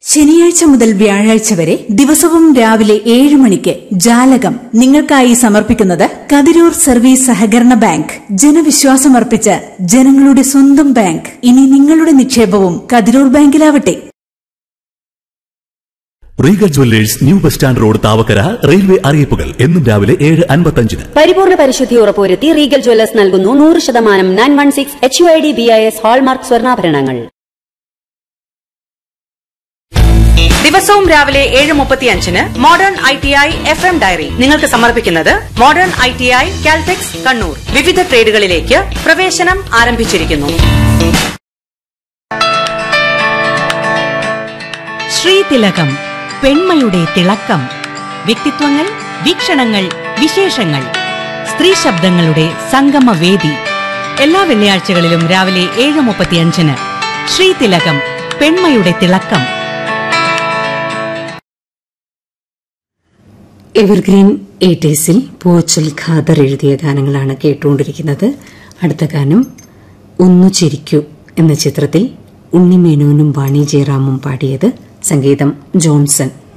ശനിയാഴ്ച മുതൽ വ്യാഴാഴ്ച വരെ ദിവസവും രാവിലെ ഏഴ് മണിക്ക് ജാലകം നിങ്ങൾക്കായി സമർപ്പിക്കുന്നത് കതിരൂർ സർവീസ് സഹകരണ ബാങ്ക് ജനവിശ്വാസമർപ്പിച്ച ജനങ്ങളുടെ സ്വന്തം ബാങ്ക് ഇനി നിങ്ങളുടെ നിക്ഷേപവും കതിരൂർ ബാങ്കിലാവട്ടെ Regal jewellers new bus stand road Thavakkara railway അറിയിപ്പുകൾ എന്നും രാവിലെ ഏഴ് അൻപത്തഞ്ചിന് പരിപൂർണ പരിശുദ്ധി ഉറപ്പുവരുത്തി റീഗൽ ജ്വല്ലേഴ്സ് നൽകുന്നു നൂറ് ശതമാനം nine one six H U I D B I S hallmark സ്വർണ്ണാഭരണങ്ങൾ ദിവസവും രാവിലെ ഏഴ് മുപ്പത്തിയഞ്ചിന് modern I T I F M diary നിങ്ങൾക്ക് സമർപ്പിക്കുന്നത് modern I T I Caltex Kannur വിവിധ ട്രേഡുകളിലേക്ക് പ്രവേശനം ആരംഭിച്ചിരിക്കുന്നു ശ്രീതിലകം പെൺമയുടെ തിളക്കം വ്യക്തിത്വങ്ങൾ വീക്ഷണങ്ങൾ വിശേഷങ്ങൾ സ്ത്രീ ശബ്ദങ്ങളുടെ സംഗമവേദി എല്ലാ വെള്ളിയാഴ്ചകളിലും രാവിലെ ഏഴ് മുപ്പത്തിയഞ്ചിന് ശ്രീതിലകം പെൺമയുടെ തിളക്കം എവർഗ്രീൻ എയ്റ്റേഴ്സിൽ പൂവച്ചൽ ഖാദർ എഴുതിയ ഗാനങ്ങളാണ് കേട്ടുകൊണ്ടിരിക്കുന്നത് അടുത്ത ഗാനം ഒന്നു ചിരിക്കൂ എന്ന ചിത്രത്തിൽ ഉണ്ണിമേനോനും വാണി ജയറാമും പാടിയത് സംഗീതം ജോൺസൺ